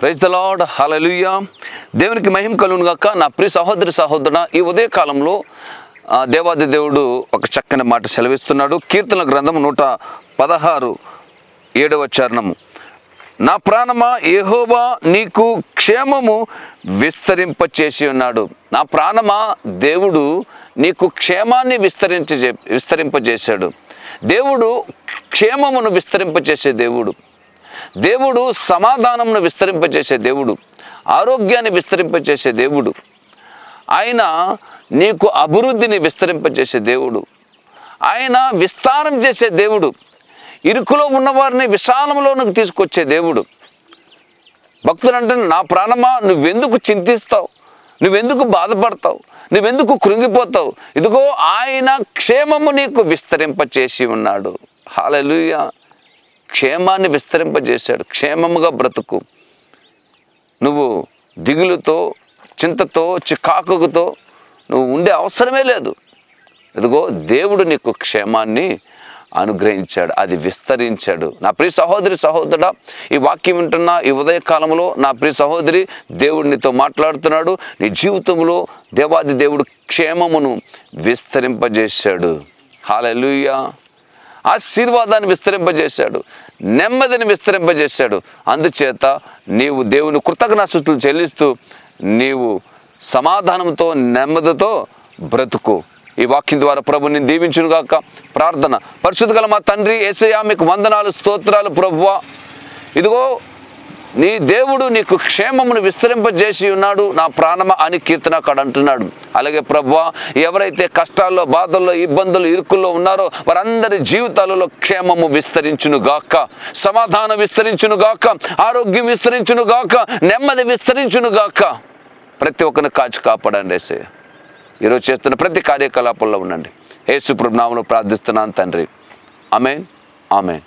praise the lord హల్లెలూయా దేవునికి మహిమ కలుగును గాక నా ప్రియ సహోదరి సహోదరుడ ఈ ఉదయ కాలంలో ఆ, దేవాది దేవుడు ఒక చక్కని మాట సెలవిస్తున్నాడు కీర్తన గ్రంథం నూట పదహారు ఏడవ చరణము నా ప్రాణమా యెహోవా నీకు క్షేమము విస్తరింపచేసి ఉన్నాడు నా ప్రాణమా దేవుడు నీకు క్షేమాన్ని విస్తరించి విస్తరింపజేశాడు దేవుడు క్షేమమును విస్తరింపచేసే దేవుడు దేవుడు సమాధానమును విస్తరింపచేసే దేవుడు ఆరోగ్యాన్ని విస్తరింపచేసే దేవుడు ఆయన నీకు అభివృద్ధిని విస్తరింపచేసే దేవుడు ఆయన విస్తారం చేసే దేవుడు ఇరుకులో ఉన్నవారిని విశాలంలోనికి తీసుకొచ్చే దేవుడు భక్తులు అంటే నా ప్రాణమా నువ్వెందుకు చింతిస్తావు నువ్వెందుకు బాధపడతావు నువ్వెందుకు కృంగిపోతావు ఇదిగో ఆయన క్షేమము నీకు విస్తరింపచేసి ఉన్నాడు హాలలుయ క్షేమాన్ని విస్తరింపజేశాడు క్షేమముగా బ్రతుకు నువ్వు దిగులుతో చింతతో చికాకుతో నువ్వు ఉండే అవసరమే లేదు ఇదిగో దేవుడు నీకు క్షేమాన్ని అనుగ్రహించాడు అది విస్తరించాడు నా ప్రియ సహోదరి సహోదరుడా ఈ వాక్యం వింటున్న ఈ ఉదయకాలంలో నా ప్రియ సహోదరి దేవుడు నీతో మాట్లాడుతున్నాడు నీ జీవితంలో దేవాది దేవుడు క్షేమమును విస్తరింపజేశాడు హాలెలుయా ఆశీర్వాదాన్ని విస్తరింపజేశాడు నెమ్మదిని విస్తరింపజేశాడు అందుచేత నీవు దేవుని కృతజ్ఞాస్తుతులు చెల్లిస్తూ నీవు సమాధానంతో నెమ్మదితో బ్రతుకు ఈ వాక్యం ద్వారా ప్రభుని దీవించునుగాక ప్రార్థన పరిశుద్ధ గల మా తండ్రి ఏసయ్యా మీకు వందనాలు స్తోత్రాలు ప్రభువా ఇదిగో నీ దేవుడు నీకు క్షేమమును విస్తరింపజేసి ఉన్నాడు నా ప్రాణమ అని కీర్తనకాడు అంటున్నాడు అలాగే ప్రభువా ఎవరైతే కష్టాల్లో బాధల్లో ఇబ్బందులు ఇరుకుల్లో ఉన్నారో వారందరి జీవితాలలో క్షేమము విస్తరించును గాక సమాధానం విస్తరించును గాక ఆరోగ్యం విస్తరించును గాక నెమ్మది విస్తరించును గాక ప్రతి ఒక్కరిని కాచి కాపాడండి ఏసయ్య ఈరోజు చేస్తున్న ప్రతి కార్యకలాపాల్లో ఉండండి యేసు ప్రభు నామములో ప్రార్థిస్తున్నాను తండ్రి ఆమెన్ ఆమెన్